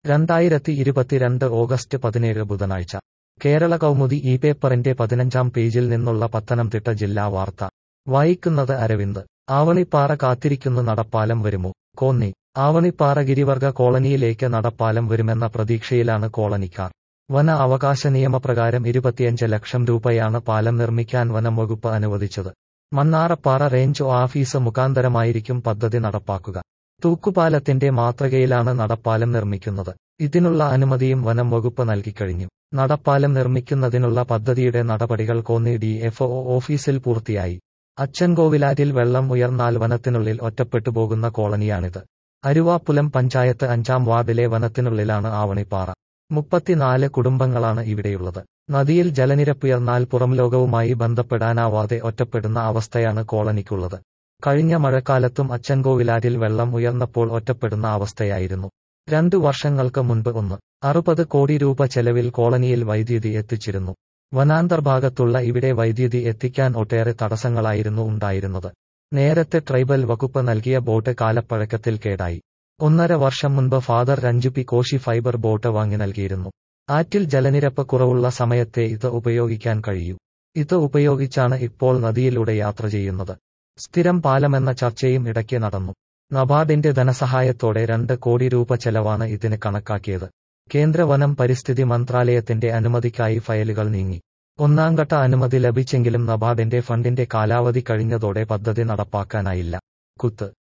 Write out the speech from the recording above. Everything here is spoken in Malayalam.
രണ്ടായിരത്തി ഇരുപത്തിരണ്ട് ഓഗസ്റ്റ് പതിനേഴ് ബുധനാഴ്ച കേരള കൗമുദി ഈ പേപ്പറിന്റെ പതിനഞ്ചാം പേജിൽ നിന്നുള്ള പത്തനംതിട്ട ജില്ലാ വാർത്ത വായിക്കുന്നത് അരവിന്ദ് ആവണിപ്പാറ കാത്തിരിക്കുന്നു നടപ്പാലം വരുമോ കോന്നി ആവണിപ്പാറ ഗിരിവർഗ കോളനിയിലേക്ക് നടപ്പാലം വരുമെന്ന പ്രതീക്ഷയിലാണ് കോളനിക്കാർ വന അവകാശ നിയമപ്രകാരം ഇരുപത്തിയഞ്ച് ലക്ഷം രൂപയാണ് പാലം നിർമ്മിക്കാൻ വനം വകുപ്പ് അനുവദിച്ചത് മണ്ണാറപ്പാറ റേഞ്ച് ഓഫീസ് മുഖാന്തരമായിരിക്കും പദ്ധതി നടപ്പാക്കുക തൂക്കുപാലത്തിന്റെ മാതൃകയിലാണ് നടപ്പാലം നിർമ്മിക്കുന്നത് ഇതിനുള്ള അനുമതിയും വനം വകുപ്പ് നൽകിക്കഴിഞ്ഞു നടപ്പാലം നിർമ്മിക്കുന്നതിനുള്ള പദ്ധതിയുടെ നടപടികൾ കോന്നി ഡി എഫ് ഓഫീസിൽ പൂർത്തിയായി അച്ചൻകോവിലാറ്റിൽ വെള്ളം ഉയർന്നാൽ വനത്തിനുള്ളിൽ ഒറ്റപ്പെട്ടു പോകുന്ന കോളനിയാണിത് അരുവാപ്പുലം പഞ്ചായത്ത് അഞ്ചാം വാർഡിലെ വനത്തിനുള്ളിലാണ് ആവണിപ്പാറ മുപ്പത്തിനാല് കുടുംബങ്ങളാണ് ഇവിടെയുള്ളത് നദിയിൽ ജലനിരപ്പുയർന്നാൽ പുറംലോകവുമായി ബന്ധപ്പെടാനാവാതെ ഒറ്റപ്പെടുന്ന അവസ്ഥയാണ് കോളനിക്കുള്ളത് കഴിഞ്ഞ മഴക്കാലത്തും അച്ചൻകോവിലാറ്റിൽ വെള്ളം ഉയർന്നപ്പോൾ ഒറ്റപ്പെടുന്ന അവസ്ഥയായിരുന്നു രണ്ടു വർഷങ്ങൾക്ക് മുൻപ് ഒന്ന് അറുപത് കോടി രൂപ ചെലവിൽ കോളനിയിൽ വൈദ്യുതി എത്തിച്ചിരുന്നു വനാന്തർഭാഗത്തുള്ള ഇവിടെ വൈദ്യുതി എത്തിക്കാൻ ഒട്ടേറെ തടസ്സങ്ങളായിരുന്നു ഉണ്ടായിരുന്നത് നേരത്തെ ട്രൈബൽ വകുപ്പ് നൽകിയ ബോട്ട് കാലപ്പഴക്കത്തിൽ കേടായി ഒന്നര വർഷം മുൻപ് father Ranju P Koshy fibre boat വാങ്ങി നൽകിയിരുന്നു ആറ്റിൽ ജലനിരപ്പ് കുറവുള്ള സമയത്തെ ഇത് ഉപയോഗിക്കാൻ കഴിയൂ ഇത് ഉപയോഗിച്ചാണ് ഇപ്പോൾ നദിയിലൂടെ യാത്ര ചെയ്യുന്നത് സ്ഥിരം പാലമെന്ന ചർച്ചയും ഇടയ്ക്ക് നടന്നു നബാർഡിന്റെ ധനസഹായത്തോടെ രണ്ട് കോടി രൂപ ചെലവാണ് ഇതിന് കണക്കാക്കിയത് കേന്ദ്ര വനം പരിസ്ഥിതി മന്ത്രാലയത്തിന്റെ അനുമതിക്കായി ഫയലുകൾ നീങ്ങി ഒന്നാംഘട്ട അനുമതി ലഭിച്ചെങ്കിലും നബാർഡിന്റെ ഫണ്ടിന്റെ കാലാവധി കഴിഞ്ഞതോടെ പദ്ധതി നടപ്പാക്കാനായില്ല കുത്ത്